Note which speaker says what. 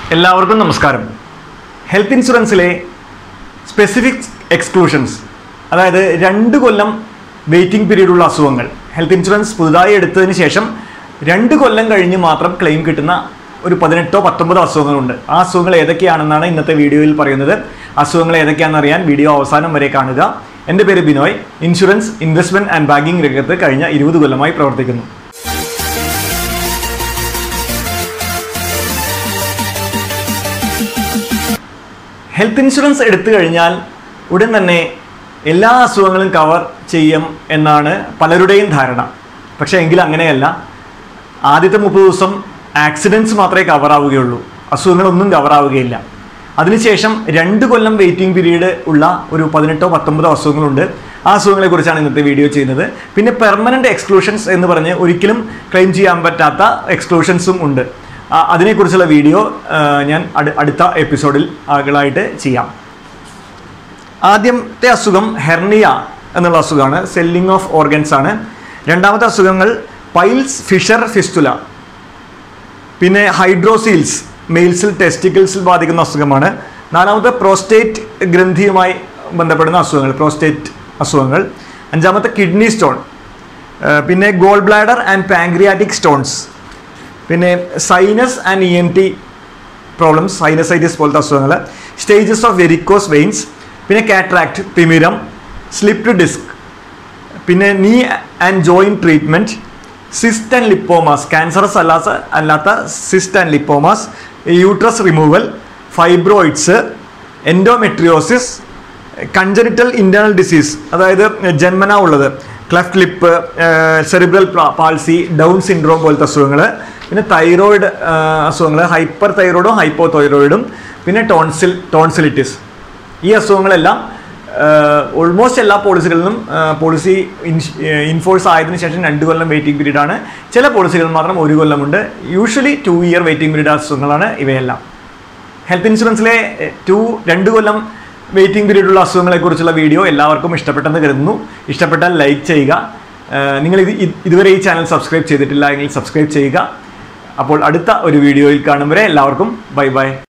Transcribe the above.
Speaker 1: എല്ലാവർക്കും നമസ്കാരം health ഇൻഷുറൻസിലെ specific exclusions അതായത് രണ്ട് കൊല്ലം വെയിറ്റിംഗ് പീരീഡുള്ള അസുഖങ്ങൾ ഹെൽത്ത് ഇൻഷുറൻസ് പുതുതായി എടുത്തതിന് ശേഷം രണ്ട് കൊല്ലം കഴിഞ്ഞ് മാത്രം ക്ലെയിം കിട്ടുന്ന ഒരു പതിനെട്ടോ പത്തൊമ്പതോ അസുഖങ്ങളുണ്ട് ആ അസുഖങ്ങൾ ഏതൊക്കെയാണെന്നാണ് ഇന്നത്തെ വീഡിയോയിൽ പറയുന്നത് അസുഖങ്ങൾ ഏതൊക്കെയാണെന്ന് അറിയാൻ വീഡിയോ അവസാനം വരെ കാണുക എൻ്റെ പേര് Binoy insurance investment and banking രംഗത്ത് കഴിഞ്ഞ ഇരുപത് കൊല്ലമായി പ്രവർത്തിക്കുന്നു ഹെൽത്ത് ഇൻഷുറൻസ് എടുത്തു കഴിഞ്ഞാൽ ഉടൻ തന്നെ എല്ലാ അസുഖങ്ങളും കവർ ചെയ്യും എന്നാണ് പലരുടെയും ധാരണ പക്ഷേ എങ്കിൽ അങ്ങനെയല്ല ആദ്യത്തെ മുപ്പത് ദിവസം ആക്സിഡൻസ് മാത്രമേ കവർ ആവുകയുള്ളൂ അസുഖങ്ങളൊന്നും കവർ ആവുകയില്ല അതിനുശേഷം രണ്ട് കൊല്ലം വെയിറ്റിംഗ് പീരീഡ് ഉള്ള ഒരു പതിനെട്ടോ പത്തൊമ്പതോ അസുഖങ്ങളുണ്ട് ആ അസുഖങ്ങളെ കുറിച്ചാണ് ഇന്നത്തെ വീഡിയോ ചെയ്യുന്നത് പിന്നെ പെർമനന്റ് എക്സ്ക്ലൂഷൻസ് എന്ന് പറഞ്ഞ് ഒരിക്കലും ക്ലെയിം ചെയ്യാൻ പറ്റാത്ത എക്സ്ക്ലൂഷൻസും ഉണ്ട് ആ, അതിനെക്കുറിച്ചുള്ള വീഡിയോ ആ, ഞാൻ അടു- അടുത്ത എപ്പിസോഡിൽ ആകളായിട്ട് ചെയ്യാം ആദ്യത്തെ അസുഖം ഹെർണിയ എന്നുള്ള അസുഖമാണ് സെല്ലിംഗ് ഓഫ് ഓർഗൻസ് ആണ് രണ്ടാമത്തെ അസുഖങ്ങൾ പൈൽസ് ഫിഷർ ഫിസ്റ്റുല പിന്നെ ഹൈഡ്രോസീൽസ് മെയിൽസിൽ ടെസ്റ്റിക്കിൾസിൽ ബാധിക്കുന്ന അസുഖമാണ് നാലാമത്തെ പ്രോസ്റ്റേറ്റ് ഗ്രന്ഥിയുമായി ബന്ധപ്പെടുന്ന അസുഖങ്ങൾ പ്രോസ്റ്റേറ്റ് അസുഖങ്ങൾ അഞ്ചാമത്തെ കിഡ്നി സ്റ്റോൺ പിന്നെ gall bladder and pancreatic stones പിന്നെ sinus and E N T problems sinusitis പോലത്തെ അസുഖങ്ങൾ സ്റ്റേജസ് ഓഫ് വെരിക്കോസ് വെയിൻസ് പിന്നെ കാട്രാക്ട് തിമിരം സ്ലിപ്ഡ് ഡിസ്ക് പിന്നെ knee and joint treatment cyst and lipomas cancerous അല്ലാത്ത അല്ലാത്ത cyst and lipomas uterus removal fibroids endometriosis congenital internal disease അതായത് ജന്മന ഉള്ളത് cleft lip cerebral palsy down syndrome പോലത്തെ അസുഖങ്ങൾ പിന്നെ തൈറോയിഡ് അസുഖങ്ങൾ ഹൈപ്പർ തൈറോയിഡും ഹൈപ്പോ തൈറോയിഡും പിന്നെ ടോൺസിൽ ടോൺസിലിറ്റിസ് ഈ അസുഖങ്ങളെല്ലാം ഓൾമോസ്റ്റ് എല്ലാ പോളിസികളിലും പോളിസി ഇൻഫോഴ്സ് ആയതിനു ശേഷം രണ്ട് കൊല്ലം വെയിറ്റിംഗ് പീരീഡ് ആണ് ചില പോളിസികളിൽ മാത്രം ഒരു കൊല്ലമുണ്ട് usually two year waiting period അസുഖങ്ങളാണ് ഇവയെല്ലാം ഹെൽത്ത് ഇൻഷുറൻസിലെ ടു രണ്ട് കൊല്ലം വെയിറ്റിംഗ് പീരീഡുള്ള അസുഖങ്ങളെക്കുറിച്ചുള്ള വീഡിയോ എല്ലാവർക്കും ഇഷ്ടപ്പെട്ടെന്ന് കരുതുന്നു ഇഷ്ടപ്പെട്ടാൽ ലൈക്ക് ചെയ്യുക ഏഹ് നിങ്ങൾ ഇത് ഇത് ഇതുവരെ ഈ ചാനൽ സബ്സ്ക്രൈബ് ചെയ്തിട്ടില്ല എങ്കിൽ സബ്സ്ക്രൈബ് ചെയ്യുക അപ്പോൾ അടുത്ത ഒരു വീഡിയോയിൽ കാണും വരെ എല്ലാവർക്കും ബൈ ബൈ